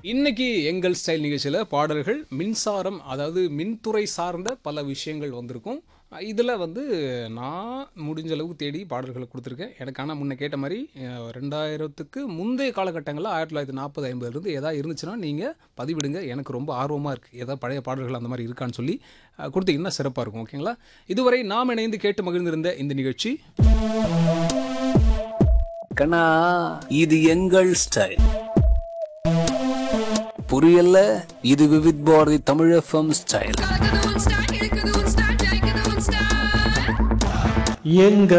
இன்னைக்கு எங்கள் ஸ்டைல் நிகழ்ச்சியில் பாடல்கள் மின்சாரம் அதாவது மின்துறை சார்ந்த பல விஷயங்கள் வந்திருக்கும் இதில் வந்து நான் முடிஞ்ச அளவுக்கு தேடி பாடல்களை கொடுத்துருக்கேன் எனக்கு ஆனால் முன்ன கேட்ட மாதிரி அஹ், ரெண்டாயிரத்துக்கு முந்தைய காலகட்டங்களில் ஆயிரத்தி தொள்ளாயிரத்தி நாற்பது ஐம்பதுலேருந்து எதாவது இருந்துச்சுன்னா நீங்கள் பதிவிடுங்க எனக்கு ரொம்ப ஆர்வமாக இருக்குது ஏதாவது பழைய பாடல்கள் அந்த மாதிரி இருக்கான்னு சொல்லி அஹ், கொடுத்தீங்கன்னா சிறப்பாக இருக்கும் ஓகேங்களா இதுவரை நாம் இணைந்து கேட்டு மகிழ்ந்திருந்த இந்த நிகழ்ச்சி கண்ணா இது எங்கள் ஸ்டைல் புரியல இது விவித் பாரதி தமிழ் எஃப்எம் ஸ்டைல் கலக்குது உன் ஸ்டைல் இழுக்குது உன் ஸ்டைல் ஜெயிக்குது உன் ஸ்டைல் எங்க